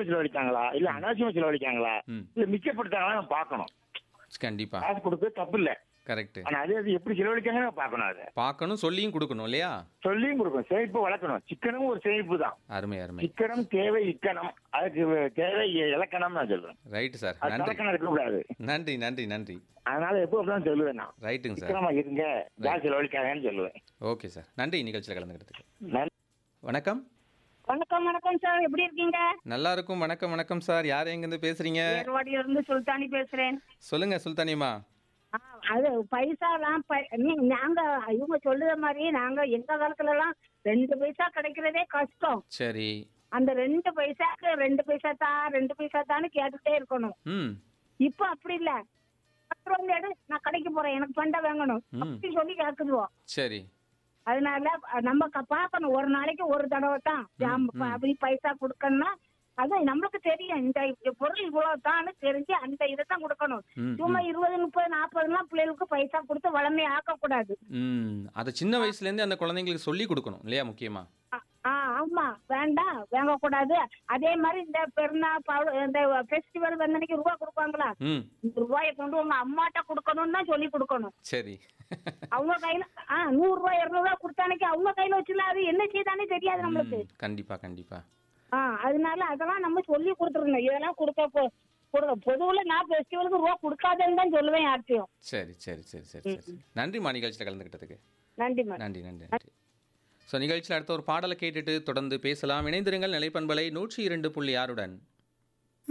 அவசியமா செலவழிக்காங்களா இல்ல அனாவசியமா செலவழிக்காங்களா ம் இல்ல மிச்சப்படுத்தாங்களா நம்ம பார்க்கணும் கண்டிப்பா காசு கொடுக்க தப்பு இல்ல கரெக்ட் ஆனா அதே அது எப்படி செலவழிக்காங்கன்னு நம்ம பார்க்கணும் அதை பார்க்கணும் சொல்லியும் கொடுக்கணும் இல்லையா சொல்லியும் கொடுக்கணும் சேமிப்பு வளர்க்கணும் சிக்கனும் ஒரு சேமிப்பு தான் அருமை அருமை சிக்கனம் தேவை இக்கணம் அதுக்கு தேவை இலக்கணம் நான் சொல்றேன் ரைட்டு சார் அது நன்றி கலக்கணம் இருக்கக்கூடாது நன்றி நன்றி நன்றி அதனால எப்போ அப்படிதான் சொல்லுவேன் நான் ரைட்டுங்க சார் சிக்கனமா இருங்க ஜாஸ்தி செலவழிக்காங்கன்னு சொல்லுவேன் ஓகே சார் நன்றி நிகழ்ச்சியில் கலந்துக்கிறதுக்கு நன்றி. வணக்கம் வணக்கம் வணக்கம் சார் எப்படி இருக்கீங்க நல்லா இருக்கும் வணக்கம் வணக்கம் சார் யார் எங்கேருந்து பேசுறீங்க ஏர்வாடியில இருந்து சுல்தானி பேசுறேன் சொல்லுங்க சுல்தானியம்மா ஆ, அது பைசாலாம் ப- நீ- நாங்க இவங்க சொல்லுற மாதிரி நாங்க எங்க காலத்துல எல்லாம் ரெண்டு பைசா கிடைக்கிறதே கஷ்டம் சரி அந்த ரெண்டு பைசாக்கு ரெண்டு பைசா தான் ரெண்டு பைசா தான்னு கேட்டுட்டே இருக்கணும் ம் இப்ப அப்படி இல்ல பத்து ரூபாய் எடு நான் கடைக்கு போறேன் எனக்கு பண்டை வாங்கணும் ம். அப்படி சொல்லி கேக்குதுவோம் சரி அதனால அஹ், நம்ம க- பார்க்கணும் ஒரு நாளைக்கு ஒரு தடவை தான் ஜாம் ம். அப்படி பைசா கொடுக்கணும்னா அது நம்மளுக்கு தெரியும் இந்த இந்த பொருள் இவ்வளவு தான் தெரிஞ்சு அந்த இதை தான் கொடுக்கணும் ம், சும்மா இருபது முப்பது நாற்பதுலாம் பிள்ளைகளுக்கு பைசா கொடுத்து வளமே ஆக்க கூடாது ம் அதை சின்ன வயசுலேருந்தே அந்த குழந்தைங்களுக்கு சொல்லி கொடுக்கணும் இல்லையா முக்கியமா ஆ ஆமா வேண்டாம் வாங்கக்கூடாது அதே மாதிரி இந்த பெருநா பவு- இந்த ஃபெஸ்டிவல் வந்தன்னைக்கு ரூபா கொடுப்பாங்களா ம் இந்த ரூபாயை கொண்டு உங்க அம்மாட்ட கொடுக்கணும்னு தான் சொல்லி கொடுக்கணும் சரி அவங்க கையில ஆ நூறு ரூபாய் இருநூறு ரூபாய் கொடுத்தானைக்கு அவங்க கையில வச்சுல அது என்ன செய்தானே தெரியாது நம்மளுக்கு ம், கண்டிப்பா கண்டிப்பா ஆ அதனால அதெல்லாம் நம்ம சொல்லி கொடுத்துருந்தோம் இதெல்லாம் கொடுக்க பொ- கொடுக்க பொதுவுல நான் ஃபெஸ்டிவலுக்கு ரூபா கொடுக்காதேன்னு தான் சொல்லுவேன் யார்ட்டையும் சரி சரி சரி சரி சரி சரி நன்றிம்மா நிகழ்ச்சியில் கலந்துக்கிட்டதுக்கு நன்றி மேடம் நன்றி நன்றி நன்றி ஸோ நிகழ்ச்சியில் அடுத்த ஒரு பாடலை கேட்டுட்டு தொடர்ந்து பேசலாம் இணைந்திருங்கள் நிலைப்பண்பலை நூற்றி இரண்டு புள்ளி ஆறுடன்